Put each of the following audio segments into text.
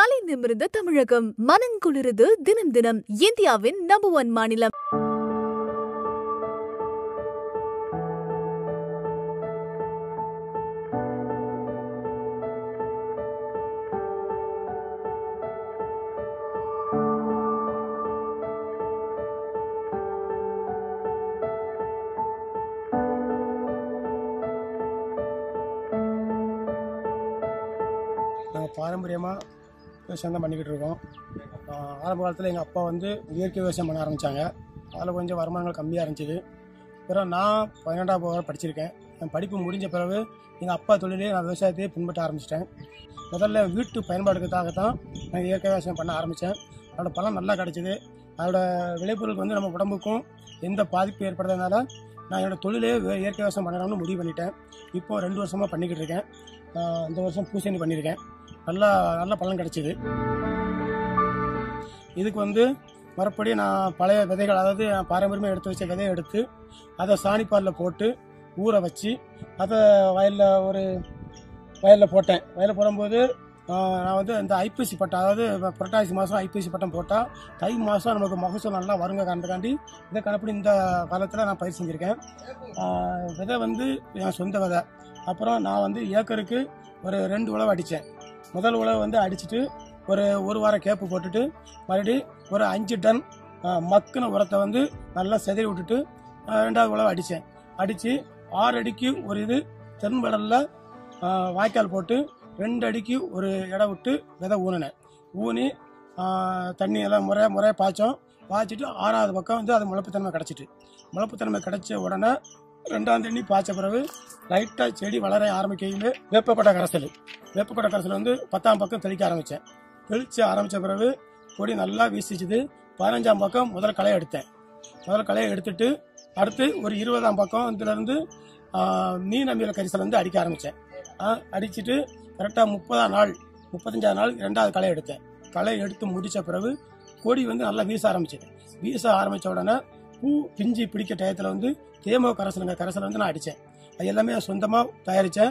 தலை நிமிர்ந்த தமிழகம் மனங்குளிருது தினம் தினம் இந்தியாவின் நம்பர் ஒன் மாநிலம் நாங்கள் பாரம்பரியமாக விவசாயம் தான் பண்ணிக்கிட்டு இருக்கோம் ஆஹ் ஆரம்ப காலத்தில் எங்கள் அப்பா வந்து இயற்கை விவசாயம் பண்ண ஆரம்பித்தாங்க அதில் கொஞ்சம் வருமானங்கள் கம்மியாக இருந்துச்சு பிறகு நான் பன்னெண்டாம் வரை படிச்சிருக்கேன் என் படிப்பு முடிஞ்ச பிறகு எங்கள் அப்பா தொழிலே நான் விவசாயத்தையே பின்பற்ற ஆரம்பிச்சிட்டேன் முதல்ல வீட்டு பயன்பாடுக்காக தான் நான் இயற்கை விவசாயம் பண்ண ஆரம்பித்தேன் அதோட பலன் நல்லா கிடச்சிது அதோட விளைபொருளுக்கு வந்து நம்ம உடம்புக்கும் எந்த பாதிப்பு ஏற்படுறதுனால நான் என்னோட தொழிலே வே- இயற்கை விவசாயம் பண்ணணும்னு முடிவு பண்ணிட்டேன் இப்போ ரெண்டு வருஷமாக பண்ணிக்கிட்டு இருக்கேன் ஆஹ் இந்த வருஷம் பூசணி பண்ணியிருக்கேன் நல்லா நல்ல பலன் கிடைச்சிது இதுக்கு வந்து மறுபடியும் நான் பழைய விதைகள் அதாவது நான் பாரம்பரியமாக எடுத்து வச்ச விதையை எடுத்து அதை சாணிப்பாலில் போட்டு ஊற வச்சு அதை வயலில் ஒரு வயலில் போட்டேன் வயலில் போடும்போது ஆஹ், நான் வந்து இந்த ஐப்பசி பட்டம் அதாவது இப்ப புரட்டாசி மாதம் ஐப்பசி பட்டம் போட்டால் தை மாதம் நமக்கு மகசூல் நல்லா வருங்க காரணத்துக்காண்டி இதை கணப்படி இந்த காலத்தில் நான் பயிர் செஞ்சுருக்கேன் ஆஹ், விதை வந்து என் சொந்த விதை அப்புறம் நான் வந்து ஏக்கருக்கு ஒரு ரெண்டு உழவு அடித்தேன் முதல் உழவு வந்து அடிச்சுட்டு ஒரு ஒரு வாரம் கேப்பு போட்டுட்டு மறுபடி ஒரு அஞ்சு டன் ஆ, மக்குன உரத்தை வந்து நல்லா செதறி விட்டுட்டு ஆ, ரெண்டாவது உழவு அடித்தேன் அடித்து ஆறு அடிக்கு ஒரு இது தென்படலில் வாய்க்கால் போட்டு ரெண்டு அடிக்கு ஒரு இடம் விட்டு விதை ஊனினேன் ஊனி ஆ, தண்ணி எல்லாம் முறை முறையாக பாய்ச்சோம் பாய்ச்சிட்டு ஆறாவது பக்கம் வந்து அது முளைப்புத்தன்மை கிடச்சிட்டு முளைப்புத்தன்மை கிடைச்ச உடனே ரெண்டாம் தண்ணி பாய்ச்ச பிறகு லைட்டாக செடி வளர ஆரம்பிக்கையில் வேப்பக்கொட்டை கரைசல் வேப்பக்கொட்டை கரைசல் வந்து பத்தாம் பக்கம் தெளிக்க ஆரம்பித்தேன் தெளித்து ஆரம்பித்த பிறகு கொடி நல்லா வீசிச்சுது பதினஞ்சாம் பக்கம் முதல் களையை எடுத்தேன் முதல் களையை எடுத்துட்டு அடுத்து ஒரு இருபதாம் பக்கம் இதுலேருந்து மீன் அமில கரிசல் வந்து அடிக்க ஆரம்பித்தேன் அடிச்சுட்டு கரெக்டாக முப்பதாம் நாள் முப்பத்தஞ்சாம் நாள் ரெண்டாவது களை எடுத்தேன் களை எடுத்து முடித்த பிறகு கொடி வந்து நல்லா வீச ஆரம்பிச்சது வீச ஆரம்பித்த உடனே பூ பிஞ்சு பிடிக்க டயத்தில் வந்து தேமோ கரைசலுங்க கரைசல் வந்து நான் அடித்தேன் அது எல்லாமே சொந்தமாக தயாரித்தேன்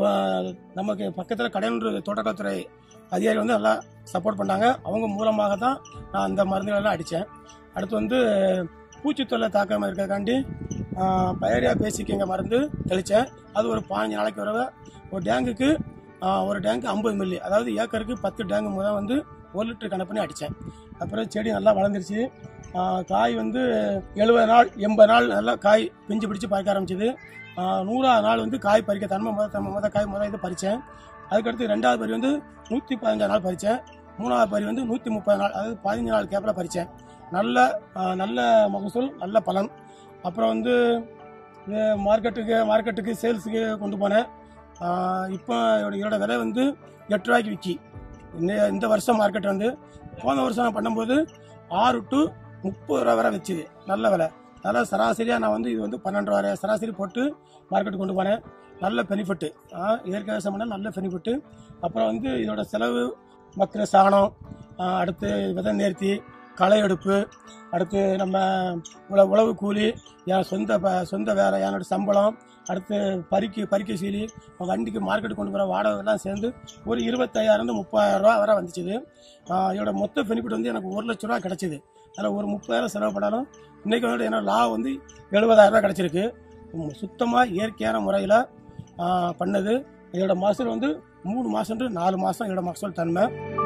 நமக்கு பக்கத்தில் கடையன்று தோட்டக்கலைத்துறை அதிகாரி வந்து நல்லா சப்போர்ட் பண்ணாங்க அவங்க மூலமாக தான் நான் அந்த மருந்துகள் எல்லாம் அடித்தேன் அடுத்து வந்து பூச்சித்தொல்லை தாக்காமல் இருக்கிறதுக்காண்டி பயரியா பேசிக்கிங்க மருந்து தெளித்தேன் அது ஒரு பதினஞ்சு நாளைக்கு வரவ ஒரு டேங்குக்கு ஆஹ், ஒரு டேங்கு ஐம்பது மில்லி அதாவது ஏக்கருக்கு பத்து டேங்கு முதல் வந்து ஒரு லிட்டர் கணக்கு பண்ணி அடித்தேன் அப்புறம் செடி நல்லா வளர்ந்துருச்சு ஆஹ், காய் வந்து எழுபது நாள் எண்பது நாள் நல்லா காய் பிஞ்சு பிடிச்சு பறிக்க ஆரம்பிச்சது ஆஹ், நூறாவது நாள் வந்து காய் பறிக்க தன்மை முத தன்மை முத காய் முதல் இது பறித்தேன் அதுக்கடுத்து ரெண்டாவது பறி வந்து நூற்றி பதினஞ்சாறு நாள் பறித்தேன் மூணாவது பறி வந்து நூற்றி முப்பது நாள் அதாவது பதினஞ்சு நாள் கேப்பில் பறித்தேன் நல்ல ஆஹ், நல்ல மகசூல் நல்ல பலன் அப்புறம் வந்து இது மார்க்கெட்டுக்கு மார்க்கெட்டுக்கு சேல்ஸுக்கு கொண்டு போனேன் ஆஹ், இப்போ இதோட இதோட விலை வந்து எட்டு ரூபாய்க்கு விக்கி இந்த இந்த வருஷம் மார்க்கெட் வந்து போன வருஷம் நான் பண்ணும்போது ஆறு டு முப்பது ரூபா வரை வச்சுது நல்ல விலை அதனால் சராசரியாக நான் வந்து இது வந்து பன்னெண்டு ரூபா சராசரி போட்டு மார்க்கெட்டுக்கு கொண்டு போனேன் நல்ல பெனிஃபிட்டு இயற்கை விவசாயம் பண்ணால் நல்ல பெனிஃபிட்டு அப்புறம் வந்து இதோட செலவு மக்கிற சாணம் ஆஹ் அடுத்து விதை நேர்த்தி களை எடுப்பு அடுத்து நம்ம உழ உழவு கூலி என் சொந்த ப- சொந்த வேலை என்னோட சம்பளம் அடுத்து பறிக்கு பறிக்க சீலி வண்டிக்கு மார்க்கெட் கொண்டு போகிற வாடகை எல்லாம் சேர்ந்து ஒரு இருபத்தாயிரம் முப்பதாயிரம் ரூபா வரை வந்துச்சுது ஆஹ் இதோட மொத்த பெனிஃபிட் வந்து எனக்கு ஒரு லட்ச ரூபா கிடச்சிது அதில் ஒரு முப்பதாயிரம் செலவு பண்ணாலும் இன்றைக்கி வந்து என்னோட லாபம் வந்து எழுபதாயிரம் ரூபா கிடச்சிருக்கு சுத்தமாக இயற்கையான முறையில் பண்ணது இதோட மகசூல் வந்து மூணு மாதம் நாலு மாதம் இதோட மகசூல் தன்மை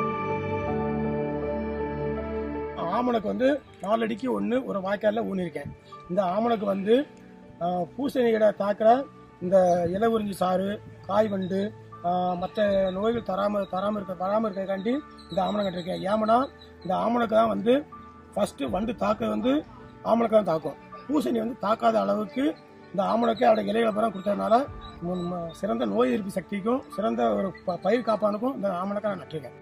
ஆமணக்கு வந்து நாலடிக்கு ஒன்று ஒரு வாய்க்காலில் ஊனியிருக்கேன் இந்த ஆமணக்கு வந்து ஆஹ், பூசணியோட தாக்கிற இந்த இலை உறிஞ்சி சாறு காய் வண்டு மற்ற நோய்கள் தராமல் தராமல் இருக்க வராமல் இருக்கிறதுக்காண்டி இந்த ஆமணம் கட்டிருக்கேன் ஏமனா இந்த ஆமணக்கு தான் வந்து ஃபஸ்ட்டு வண்டு தாக்க வந்து ஆமணக்கு தான் தாக்கும் பூசணி வந்து தாக்காத அளவுக்கு இந்த ஆமணக்கு அதோட இலைகளை பூரா கொடுத்ததுனால ம- ம- சிறந்த நோய் எதிர்ப்பு சக்திக்கும் சிறந்த ஒரு ப- பயிர் காப்பானுக்கும் இந்த ஆமணக்கை நான் நட்டிருக்கேன்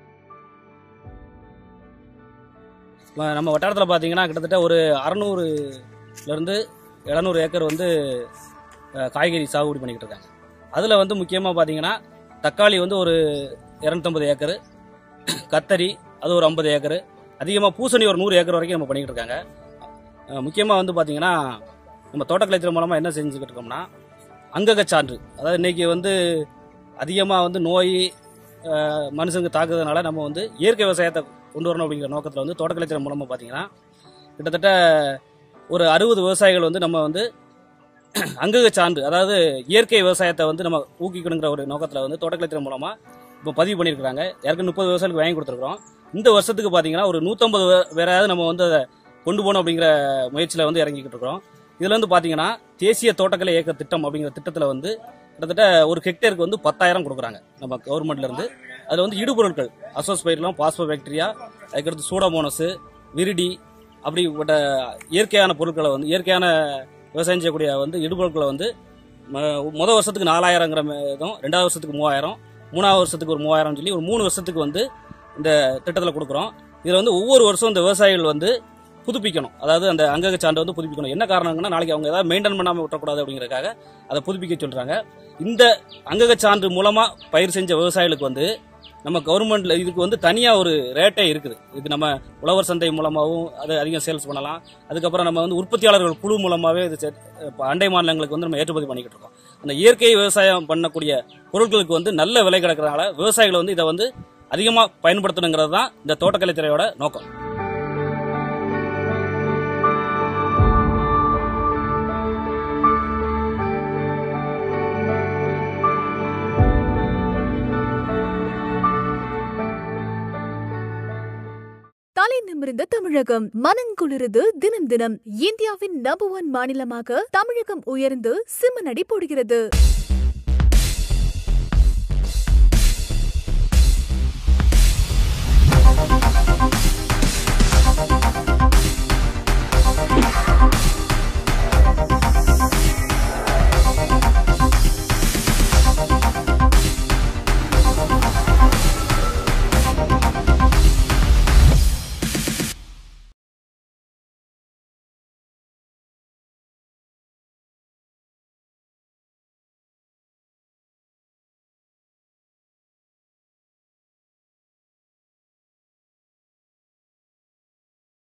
இப்போ நம்ம வட்டாரத்தில் பார்த்தீங்கன்னா கிட்டத்தட்ட ஒரு அறநூறுலேருந்து எழுநூறு ஏக்கர் வந்து அஹ், காய்கறி சாகுபடி பண்ணிக்கிட்டு இருக்காங்க அதில் வந்து முக்கியமாக பார்த்தீங்கன்னா தக்காளி வந்து ஒரு இரநூத்தம்பது ஏக்கர் கத்தரி அது ஒரு ஐம்பது ஏக்கர் அதிகமாக பூசணி ஒரு நூறு ஏக்கர் வரைக்கும் நம்ம பண்ணிக்கிட்டு இருக்காங்க முக்கியமாக வந்து பார்த்தீங்கன்னா நம்ம தோட்டக்கலைத்துறை மூலமாக என்ன செஞ்சுக்கிட்டு இருக்கோம்னா அங்கக சான்று அதாவது இன்னைக்கு வந்து அதிகமாக வந்து நோய் அஹ், மனுஷங்க தாக்குறதுனால நம்ம வந்து இயற்கை விவசாயத்தை கொண்டு வரணும் அப்படிங்கிற நோக்கத்தில் வந்து தோட்டக்கலைத்துறை மூலமாக பார்த்தீங்கன்னா கிட்டத்தட்ட ஒரு அறுபது விவசாயிகள் வந்து நம்ம வந்து அங்கக சான்று அதாவது இயற்கை விவசாயத்தை வந்து நம்ம ஊக்குவிக்கணுங்கிற ஒரு நோக்கத்தில் வந்து தோட்டக்கலைத்துறை மூலமாக இப்போ பதிவு பண்ணியிருக்கிறாங்க ஏற்கனவே முப்பது விவசாயிகளுக்கு வாங்கி கொடுத்துருக்குறோம் இந்த வருஷத்துக்கு பார்த்தீங்கன்னா ஒரு நூற்றம்பது பேராவது நம்ம வந்து அதை கொண்டு போகணும் அப்படிங்கிற முயற்சியில் வந்து இறங்கிக்கிட்டு இருக்கிறோம் இதில் வந்து பார்த்தீங்கன்னா தேசிய தோட்டக்கலை இயக்க திட்டம் அப்படிங்கிற திட்டத்தில் வந்து கிட்டத்தட்ட ஒரு ஹெக்டேருக்கு வந்து பத்தாயிரம் கொடுக்குறாங்க நம்ம கவர்மெண்ட்ல இருந்து அதில் வந்து இடுபொருட்கள் அசோஸ்பைட்லாம் பாஸ்போ பாக்டீரியா அதுக்கடுத்து சூடோமோனஸ் விரிடி அப்படிப்பட்ட இயற்கையான பொருட்களை வந்து இயற்கையான விவசாயம் செய்யக்கூடிய வந்து இடுபொருட்களை வந்து ம- முத வருஷத்துக்கு நாலாயிரங்கிற இதுவும் ரெண்டாவது வருஷத்துக்கு மூவாயிரம் மூணாவது வருஷத்துக்கு ஒரு மூவாயிரம் சொல்லி ஒரு மூணு வருஷத்துக்கு வந்து இந்த திட்டத்தில் கொடுக்குறோம் இதில் வந்து ஒவ்வொரு வருஷம் இந்த விவசாயிகள் வந்து புதுப்பிக்கணும் அதாவது அந்த அங்கக சான்று வந்து புதுப்பிக்கணும் என்ன காரணங்கன்னா நாளைக்கு அவங்க ஏதாவது மெயின்டைன் பண்ணாமல் விட்டக்கூடாது அப்படிங்கறதுக்காக அதை புதுப்பிக்க சொல்றாங்க இந்த அங்கக சான்று மூலமா பயிர் செஞ்ச விவசாயிகளுக்கு வந்து நம்ம கவர்மெண்ட்ல இதுக்கு வந்து தனியா ஒரு ரேட்டே இருக்குது இது நம்ம உழவர் சந்தை மூலமாகவும் அது அதிகம் சேல்ஸ் பண்ணலாம் அதுக்கப்புறம் நம்ம வந்து உற்பத்தியாளர்கள் குழு மூலமாவே இது செ- இப்ப அண்டை மாநிலங்களுக்கு வந்து நம்ம ஏற்றுமதி பண்ணிக்கிட்டு இருக்கோம் அந்த இயற்கை விவசாயம் பண்ணக்கூடிய பொருட்களுக்கு வந்து நல்ல விலை கிடைக்கிறதுனால விவசாயிகள் வந்து இதை வந்து அதிகமாக பயன்படுத்தணுங்கிறது தான் இந்த தோட்டக்கலைத்துறையோட நோக்கம் தலை நிமிர்ந்த தமிழகம் மனங்குளிருது தினம் தினம் இந்தியாவின் நம்பர் ஒன் மாநிலமாக தமிழகம் உயர்ந்து சிம்மனடி போடுகிறது